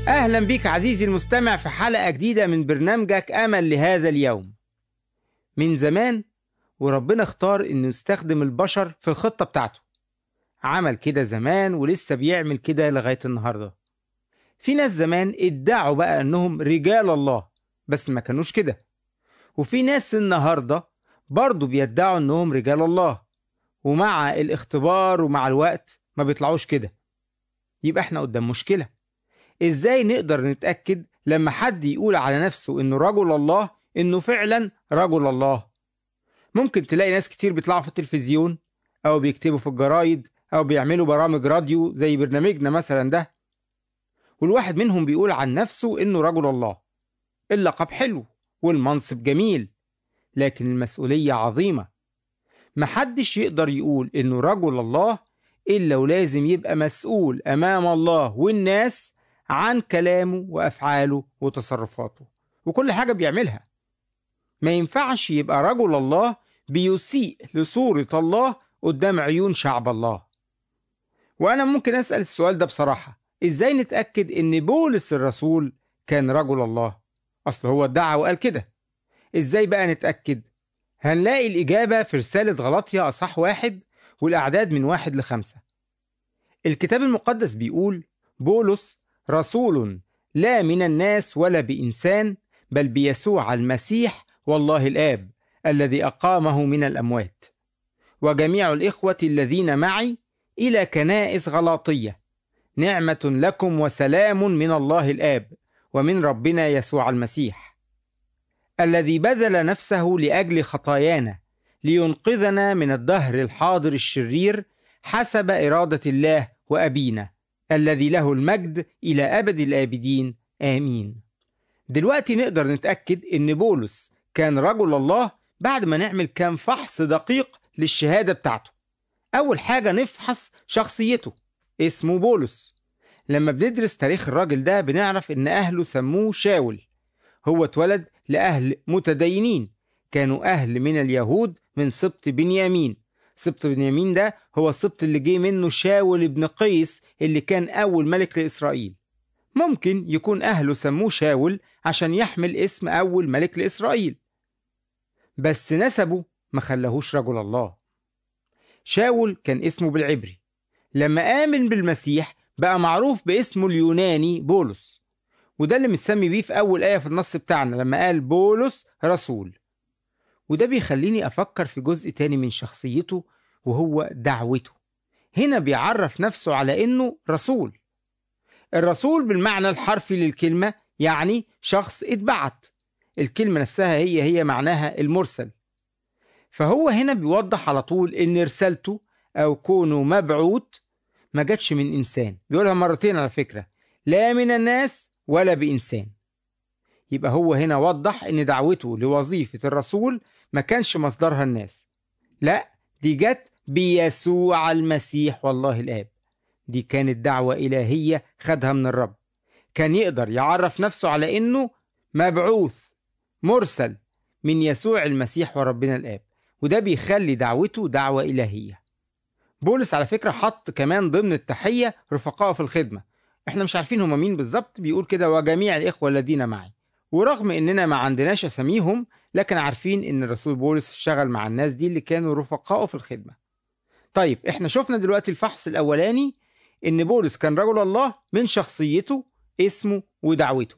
أهلا بك عزيزي المستمع في حلقة جديدة من برنامجك أمل لهذا اليوم من زمان وربنا اختار إنه يستخدم البشر في الخطة بتاعته عمل كده زمان ولسه بيعمل كده لغاية النهاردة في ناس زمان ادعوا بقى إنهم رجال الله بس ما كانوش كده وفي ناس النهاردة برضو بيدعوا إنهم رجال الله ومع الاختبار ومع الوقت ما بيطلعوش كده يبقى احنا قدام مشكله ازاي نقدر نتأكد لما حد يقول على نفسه انه رجل الله انه فعلا رجل الله ممكن تلاقي ناس كتير بيطلعوا في التلفزيون او بيكتبوا في الجرايد او بيعملوا برامج راديو زي برنامجنا مثلا ده والواحد منهم بيقول عن نفسه انه رجل الله اللقب حلو والمنصب جميل لكن المسؤولية عظيمة محدش يقدر يقول انه رجل الله الا ولازم يبقى مسؤول امام الله والناس عن كلامه وافعاله وتصرفاته وكل حاجه بيعملها ما ينفعش يبقى رجل الله بيسيء لصوره الله قدام عيون شعب الله وانا ممكن اسال السؤال ده بصراحه ازاي نتاكد ان بولس الرسول كان رجل الله اصل هو ادعى وقال كده ازاي بقى نتاكد هنلاقي الاجابه في رساله غلطيا اصح واحد والاعداد من واحد لخمسه الكتاب المقدس بيقول بولس رسول لا من الناس ولا بإنسان بل بيسوع المسيح والله الآب الذي أقامه من الأموات وجميع الإخوة الذين معي إلى كنائس غلاطية نعمة لكم وسلام من الله الآب ومن ربنا يسوع المسيح الذي بذل نفسه لأجل خطايانا لينقذنا من الدهر الحاضر الشرير حسب إرادة الله وأبينا الذي له المجد إلى أبد الآبدين آمين دلوقتي نقدر نتأكد إن بولس كان رجل الله بعد ما نعمل كام فحص دقيق للشهادة بتاعته أول حاجة نفحص شخصيته اسمه بولس لما بندرس تاريخ الراجل ده بنعرف إن أهله سموه شاول هو اتولد لأهل متدينين كانوا أهل من اليهود من سبط بنيامين سبط بنيامين ده هو السبط اللي جه منه شاول بن قيس اللي كان أول ملك لإسرائيل ممكن يكون أهله سموه شاول عشان يحمل اسم أول ملك لإسرائيل بس نسبه ما خلاهوش رجل الله شاول كان اسمه بالعبري لما آمن بالمسيح بقى معروف باسمه اليوناني بولس وده اللي متسمي بيه في أول آية في النص بتاعنا لما قال بولس رسول وده بيخليني أفكر في جزء تاني من شخصيته وهو دعوته هنا بيعرف نفسه على إنه رسول الرسول بالمعنى الحرفي للكلمة يعني شخص اتبعت الكلمة نفسها هي هي معناها المرسل فهو هنا بيوضح على طول إن رسالته أو كونه مبعوث ما جاتش من إنسان بيقولها مرتين على فكرة لا من الناس ولا بإنسان يبقى هو هنا وضح إن دعوته لوظيفة الرسول ما كانش مصدرها الناس لا دي جت بيسوع المسيح والله الآب دي كانت دعوة إلهية خدها من الرب كان يقدر يعرف نفسه على إنه مبعوث مرسل من يسوع المسيح وربنا الآب وده بيخلي دعوته دعوة إلهية بولس على فكرة حط كمان ضمن التحية رفقائه في الخدمة احنا مش عارفين هما مين بالظبط بيقول كده وجميع الإخوة الذين معي ورغم اننا ما عندناش اساميهم لكن عارفين ان الرسول بولس اشتغل مع الناس دي اللي كانوا رفقائه في الخدمه. طيب احنا شفنا دلوقتي الفحص الاولاني ان بولس كان رجل الله من شخصيته اسمه ودعوته.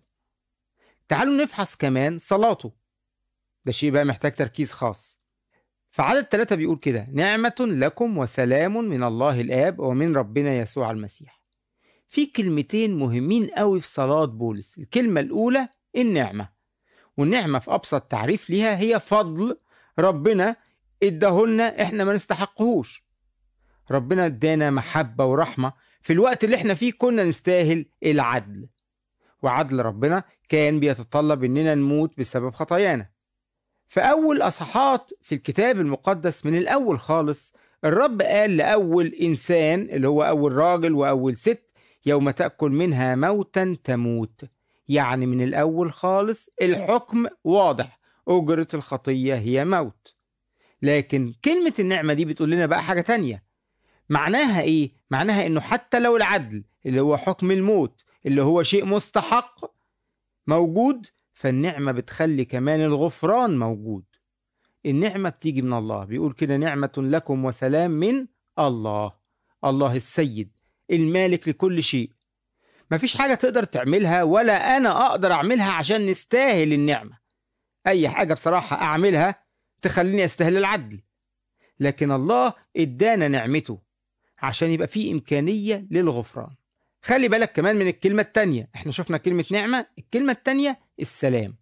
تعالوا نفحص كمان صلاته. ده شيء بقى محتاج تركيز خاص. فعدد ثلاثة بيقول كده نعمة لكم وسلام من الله الآب ومن ربنا يسوع المسيح. في كلمتين مهمين قوي في صلاة بولس الكلمة الأولى النعمة والنعمة في أبسط تعريف ليها هي فضل ربنا اداهولنا احنا ما نستحقهوش ربنا ادانا محبة ورحمة في الوقت اللي احنا فيه كنا نستاهل العدل وعدل ربنا كان بيتطلب اننا نموت بسبب خطايانا فأول أصحاحات في الكتاب المقدس من الأول خالص الرب قال لأول إنسان اللي هو أول راجل وأول ست يوم تأكل منها موتا تموت يعني من الأول خالص الحكم واضح أجرة الخطية هي موت لكن كلمة النعمة دي بتقول لنا بقى حاجة تانية معناها إيه؟ معناها إنه حتى لو العدل اللي هو حكم الموت اللي هو شيء مستحق موجود فالنعمة بتخلي كمان الغفران موجود النعمة بتيجي من الله بيقول كده نعمة لكم وسلام من الله الله السيد المالك لكل شيء مفيش حاجة تقدر تعملها ولا أنا أقدر أعملها عشان نستاهل النعمة أي حاجة بصراحة أعملها تخليني أستاهل العدل لكن الله إدانا نعمته عشان يبقى فيه إمكانية للغفران خلي بالك كمان من الكلمة التانية احنا شفنا كلمة نعمة الكلمة التانية السلام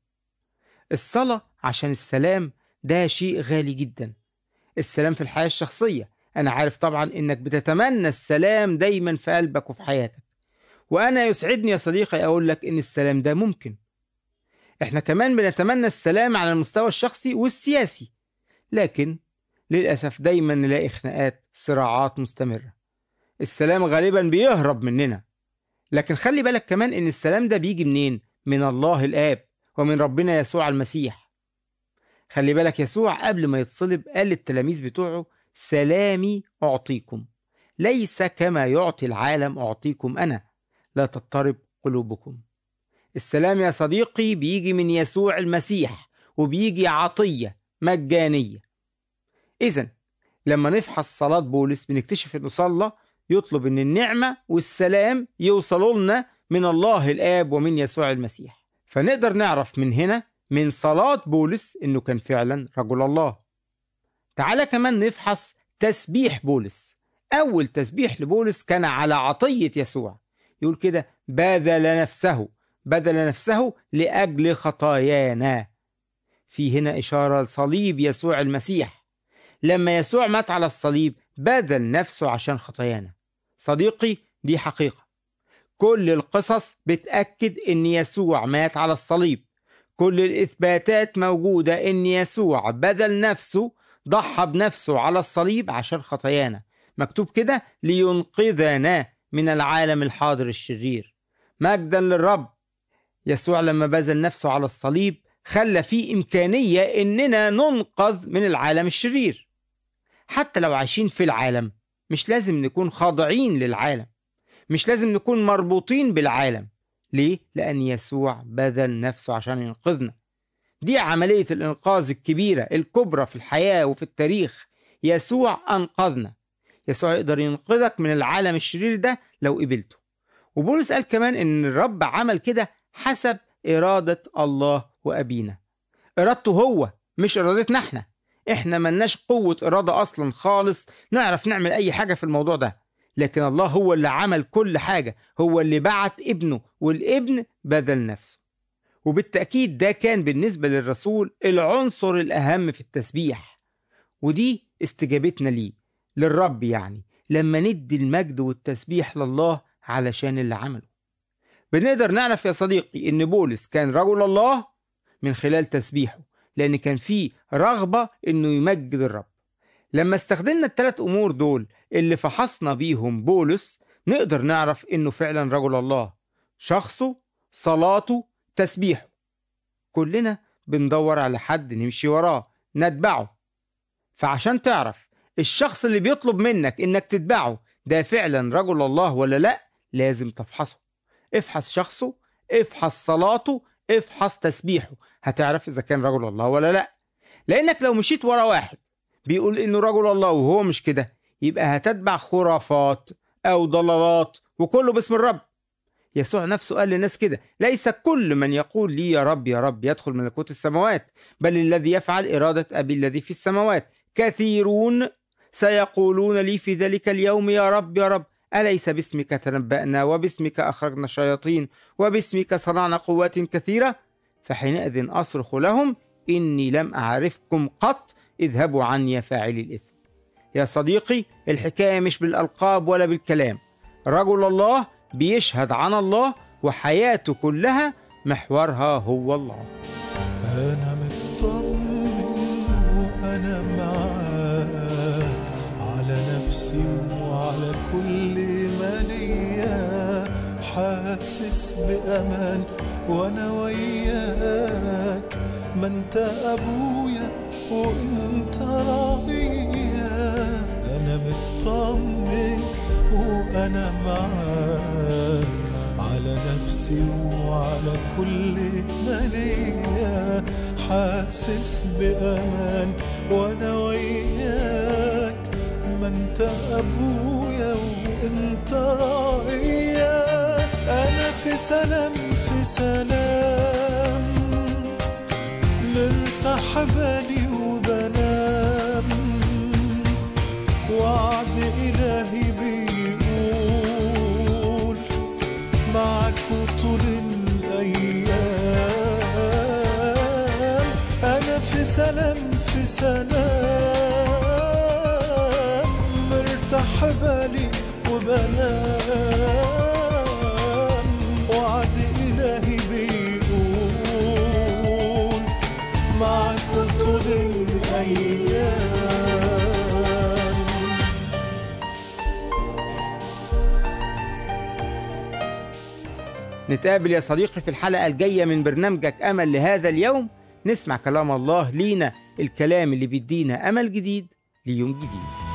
الصلاة عشان السلام ده شيء غالي جدا السلام في الحياة الشخصية أنا عارف طبعا إنك بتتمنى السلام دايما في قلبك وفي حياتك وأنا يسعدني يا صديقي أقول لك إن السلام ده ممكن إحنا كمان بنتمنى السلام على المستوى الشخصي والسياسي لكن للأسف دايما نلاقي خناقات صراعات مستمرة السلام غالبا بيهرب مننا لكن خلي بالك كمان إن السلام ده بيجي منين؟ من الله الآب ومن ربنا يسوع المسيح خلي بالك يسوع قبل ما يتصلب قال للتلاميذ بتوعه سلامي أعطيكم ليس كما يعطي العالم أعطيكم أنا لا تضطرب قلوبكم السلام يا صديقي بيجي من يسوع المسيح وبيجي عطية مجانية إذا لما نفحص صلاة بولس بنكتشف إنه صلى يطلب إن النعمة والسلام يوصلوا لنا من الله الآب ومن يسوع المسيح فنقدر نعرف من هنا من صلاة بولس إنه كان فعلا رجل الله تعالى كمان نفحص تسبيح بولس أول تسبيح لبولس كان على عطية يسوع يقول كده بذل نفسه بذل نفسه لأجل خطايانا في هنا إشارة لصليب يسوع المسيح لما يسوع مات على الصليب بذل نفسه عشان خطايانا صديقي دي حقيقة كل القصص بتأكد إن يسوع مات على الصليب كل الإثباتات موجودة إن يسوع بذل نفسه ضحى بنفسه على الصليب عشان خطايانا مكتوب كده لينقذنا من العالم الحاضر الشرير مجدا للرب يسوع لما بذل نفسه على الصليب خلى فيه إمكانية إننا ننقذ من العالم الشرير حتى لو عايشين في العالم مش لازم نكون خاضعين للعالم مش لازم نكون مربوطين بالعالم ليه؟ لأن يسوع بذل نفسه عشان ينقذنا دي عملية الإنقاذ الكبيرة الكبرى في الحياة وفي التاريخ يسوع أنقذنا يسوع يقدر ينقذك من العالم الشرير ده لو قبلته وبولس قال كمان إن الرب عمل كده حسب إرادة الله وأبينا إرادته هو مش إرادتنا إحنا إحنا ملناش قوة إرادة أصلا خالص نعرف نعمل أي حاجة في الموضوع ده لكن الله هو اللي عمل كل حاجة هو اللي بعت ابنه والابن بذل نفسه وبالتأكيد ده كان بالنسبة للرسول العنصر الأهم في التسبيح ودي استجابتنا ليه للرب يعني لما ندي المجد والتسبيح لله علشان اللي عمله بنقدر نعرف يا صديقي ان بولس كان رجل الله من خلال تسبيحه لان كان فيه رغبة انه يمجد الرب لما استخدمنا الثلاث امور دول اللي فحصنا بيهم بولس نقدر نعرف انه فعلا رجل الله شخصه صلاته تسبيحه كلنا بندور على حد نمشي وراه نتبعه فعشان تعرف الشخص اللي بيطلب منك انك تتبعه ده فعلا رجل الله ولا لا لازم تفحصه افحص شخصه افحص صلاته افحص تسبيحه هتعرف اذا كان رجل الله ولا لا لانك لو مشيت ورا واحد بيقول انه رجل الله وهو مش كده يبقى هتتبع خرافات او ضلالات وكله باسم الرب يسوع نفسه قال للناس كده ليس كل من يقول لي يا رب يا رب يدخل ملكوت السماوات بل الذي يفعل إرادة أبي الذي في السماوات كثيرون سيقولون لي في ذلك اليوم يا رب يا رب أليس باسمك تنبأنا وباسمك أخرجنا الشياطين وباسمك صنعنا قوات كثيرة فحينئذ أصرخ لهم إني لم أعرفكم قط اذهبوا عني يا فاعلي الإثم يا صديقي الحكاية مش بالألقاب ولا بالكلام رجل الله بيشهد عن الله وحياته كلها محورها هو الله أنا مطمن وأنا معاك على نفسي وعلى كل ما ليا حاسس بأمان وأنا وياك ما أنت أبويا وأنت راضيا أنا مطمن وأنا معاك على نفسي وعلى كل ما ليا حاسس بأمان وأنا وياك ما أنت أبويا وأنت راعيا أنا في سلام في سلام مرتاح بالي وبنام وعد إلهي بيقول معك طول الأيام أنا في سلام في سلام مرتاح بالي وبنام وعد إلهي بيقول معك طول الأيام نتقابل يا صديقي في الحلقة الجاية من برنامجك أمل لهذا اليوم نسمع كلام الله لينا الكلام اللي بيدينا أمل جديد ليوم جديد